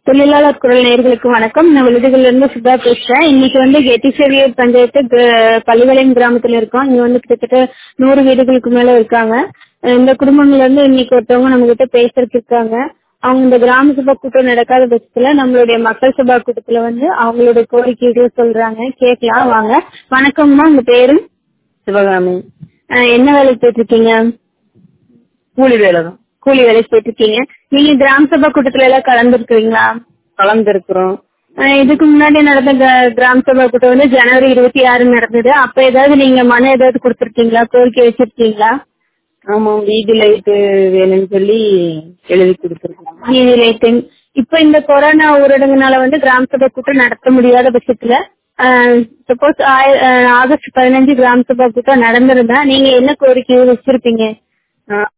தொழிலாளர் குரல் நேயர்களுக்கு வணக்கம் நான் விழுதுகள்ல இருந்து சுதா பேசுறேன் இன்னைக்கு வந்து கெட்டிசேவியர் பஞ்சாயத்து க- பள்ளிவாளையம் கிராமத்துல இருக்கோம் இங்க வந்து கிட்டத்தட்ட நூறு வீடுகளுக்கு மேல இருக்காங்க அஹ் இந்த குடும்பங்கள்ல இருந்து இன்னைக்கு ஒருத்தவங்க நம்ம கிட்ட பேசுறதுக்கு இருக்காங்க அவங்க இந்த கிராம சபா கூட்டம் நடக்காத பட்சத்துல நம்மளுடைய மக்கள் சபா கூட்டத்துல வந்து அவங்களுடைய கோரிக்கைகளை சொல்றாங்க கேட்கலாம் வாங்க வணக்கம்மா உங்க பேரு சிவகாமி அஹ் என்ன வேலைக்கு போயிட்டு இருக்கீங்க கூலி வேலை தான் கூலி வேலைக்கு போயிட்டு இருக்கீங்க நீங்க கிராம சபா கூட்டத்துல எல்லாம் கலந்துருக்கீங்களா கலந்துருக்குறோம் அஹ் இதுக்கு முன்னாடி நடந்த க- கிராம சபா கூட்டம் வந்து ஜனவரி இருபத்தி ஆறு நடந்தது அப்ப ஏதாவது நீங்க மனு ஏதாவது கொடுத்திருக்கீங்களா கோரிக்கை வச்சிருக்கீங்களா ஆமா வீதி லைட்டு வேணும்னு சொல்லி எழுதி கொடுத்துருக்கோம் நீதி லைட்டிங் இப்ப இந்த கொரோனா ஊரடங்குனால வந்து கிராம சபா கூட்டம் நடத்த முடியாத பட்சத்துல சப்போஸ் ஆகஸ்ட் பதினஞ்சு கிராம சபா கூட்டம் நடந்திருந்தா நீங்க என்ன கோரிக்கை வச்சிருப்பீங்க